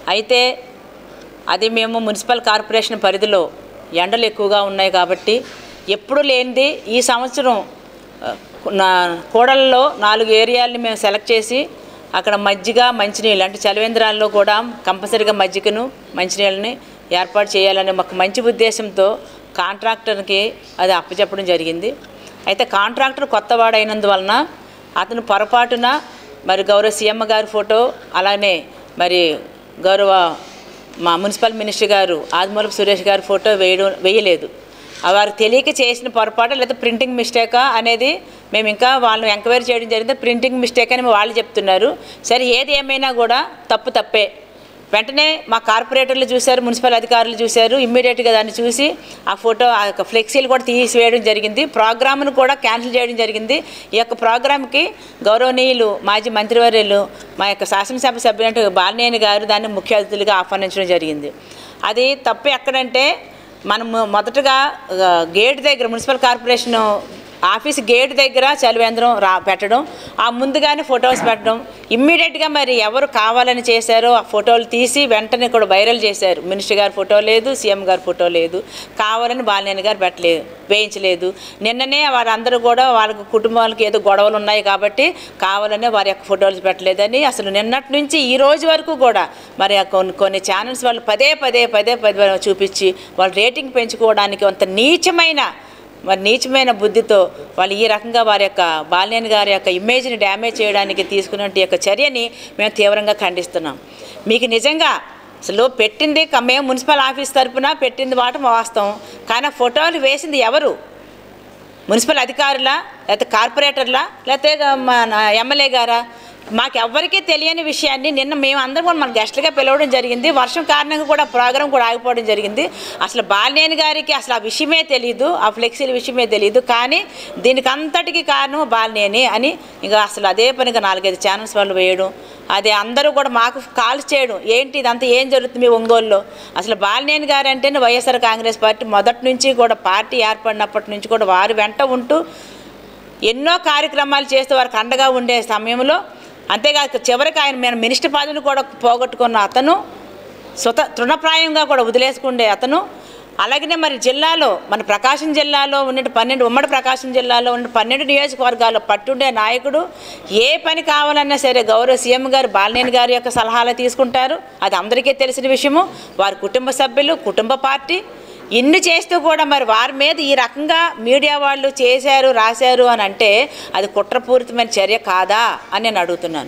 అయితే అది మేము మున్సిపల్ కార్పొరేషన్ పరిధిలో ఎండలు ఎక్కువగా ఉన్నాయి కాబట్టి ఎప్పుడు లేనిది ఈ సంవత్సరం ఆ, నా కూడలలో నాలుగు ఏరియాలని మేము సెలెక్ట్ చేసి అక్కడ మజ్జిగ మంచినీళ్ళు అంటే చలివేంద్రాల్లో కూడా కంపల్సరీగా మజ్జిగను మంచినీళ్ళని ఏర్పాటు చేయాలనే ఒక మంచి ఉద్దేశంతో కాంట్రాక్టర్కి అది అప్పచెప్పడం జరిగింది అయితే కాంట్రాక్టర్ కొత్తవాడైనందువలన అతను పొరపాటున మరి గౌరవ సీఎం గారి ఫోటో అలానే మరి గౌరవ మా మున్సిపల్ మినిస్టర్ గారు ఆదిమూలపు సురేష్ గారి ఫోటో వేయడం వేయలేదు ఆ వారికి తెలియక చేసిన పొరపాటు లేదా ప్రింటింగ్ మిస్టేకా అనేది మేము ఇంకా వాళ్ళని ఎంక్వైరీ చేయడం జరిగింది ప్రింటింగ్ మిస్టేక్ అని వాళ్ళు చెప్తున్నారు సరే ఏది ఏమైనా కూడా తప్పు తప్పే వెంటనే మా కార్పొరేటర్లు చూశారు మున్సిపల్ అధికారులు చూశారు ఇమ్మీడియట్గా దాన్ని చూసి ఆ ఫోటో ఆ యొక్క ఫ్లెక్సీలు కూడా తీసివేయడం జరిగింది ప్రోగ్రామ్ను కూడా క్యాన్సిల్ చేయడం జరిగింది ఈ యొక్క ప్రోగ్రామ్కి గౌరవనీయులు మాజీ మంత్రివర్యులు మా యొక్క శాసనసభ సభ్యులంటే బాలినేని గారు దాన్ని ముఖ్య అతిథులుగా ఆహ్వానించడం జరిగింది అది తప్పు ఎక్కడంటే మనము మొదటగా ఆ, గేట్ దగ్గర మున్సిపల్ కార్పొరేషన్ ఆఫీస్ గేట్ దగ్గర చలివేంద్రం రా పెట్టడం ఆ ముందుగానే ఫొటోస్ పెట్టడం ఇమ్మీడియట్గా మరి ఎవరు కావాలని చేశారో ఆ ఫోటోలు తీసి వెంటనే కూడా వైరల్ చేశారు మినిస్టర్ గారి ఫోటో లేదు సీఎం గారి ఫోటో లేదు కావాలని బాలినేని గారు పెట్టలేదు వేయించలేదు నిన్ననే వారందరూ కూడా వాళ్ళ కుటుంబాలకు ఏదో గొడవలు ఉన్నాయి కాబట్టి కావాలనే వారి యొక్క ఫోటోలు పెట్టలేదని అసలు నిన్నటి నుంచి ఈ రోజు వరకు కూడా మరి ఆ కొన్ని కొన్ని ఛానల్స్ వాళ్ళు పదే పదే పదే పదే చూపించి వాళ్ళ రేటింగ్ పెంచుకోవడానికి అంత నీచమైన మరి నీచమైన బుద్ధితో వాళ్ళు ఈ రకంగా వారి యొక్క బాల్యన్ గారి యొక్క ఇమేజ్ని డ్యామేజ్ చేయడానికి తీసుకున్న యొక్క చర్యని మేము తీవ్రంగా ఖండిస్తున్నాం మీకు నిజంగా అసలు పెట్టింది క- మేము మున్సిపల్ ఆఫీస్ తరపున పెట్టింది మాట వాస్తవం కానీ ఆ ఫోటోలు వేసింది ఎవరు మున్సిపల్ అధికారులా లేకపోతే కార్పొరేటర్లా లేకపోతే మన ఎమ్మెల్యే గారా మాకు ఎవ్వరికీ తెలియని విషయాన్ని నిన్న మేము అందరం కూడా మన గెస్ట్లుగా పిలవడం జరిగింది వర్షం కారణంగా కూడా ప్రోగ్రాం కూడా ఆగిపోవడం జరిగింది అసలు బాలినేని గారికి అసలు ఆ విషయమే తెలియదు ఆ ఫ్లెక్సీల విషయమే తెలియదు కానీ దీనికి అంతటికి కారణం బాలినేని అని ఇంకా అసలు అదే పనిగా నాలుగైదు ఛానల్స్ వాళ్ళు వేయడం అదే అందరూ కూడా మాకు కాల్స్ చేయడం ఏంటి ఇదంతా ఏం జరుగుతుంది మీ ఒంగోలులో అసలు బాలినేని గారు అంటేనే వైఎస్ఆర్ కాంగ్రెస్ పార్టీ మొదటి నుంచి కూడా పార్టీ ఏర్పడినప్పటి నుంచి కూడా వారు వెంట ఉంటూ ఎన్నో కార్యక్రమాలు చేస్తూ వారికి అండగా ఉండే సమయంలో అంతేకాదు చివరికి ఆయన మన మినిస్టర్ పదవిని కూడా పోగొట్టుకున్న అతను సుత తృణప్రాయంగా కూడా వదిలేసుకుండే అతను అలాగనే మరి జిల్లాలో మన ప్రకాశం జిల్లాలో ఉన్న పన్నెండు ఉమ్మడి ప్రకాశం జిల్లాలో ఉన్న పన్నెండు నియోజకవర్గాల్లో పట్టుండే నాయకుడు ఏ పని కావాలన్నా సరే గౌరవ సీఎం గారు బాలినేని గారి యొక్క సలహాలు తీసుకుంటారు అది అందరికీ తెలిసిన విషయము వారి కుటుంబ సభ్యులు కుటుంబ పార్టీ ఇన్ని చేస్తూ కూడా మరి వారి మీద ఈ రకంగా మీడియా వాళ్ళు చేశారు రాశారు అని అంటే అది కుట్రపూరితమైన చర్య కాదా అని నేను అడుగుతున్నాను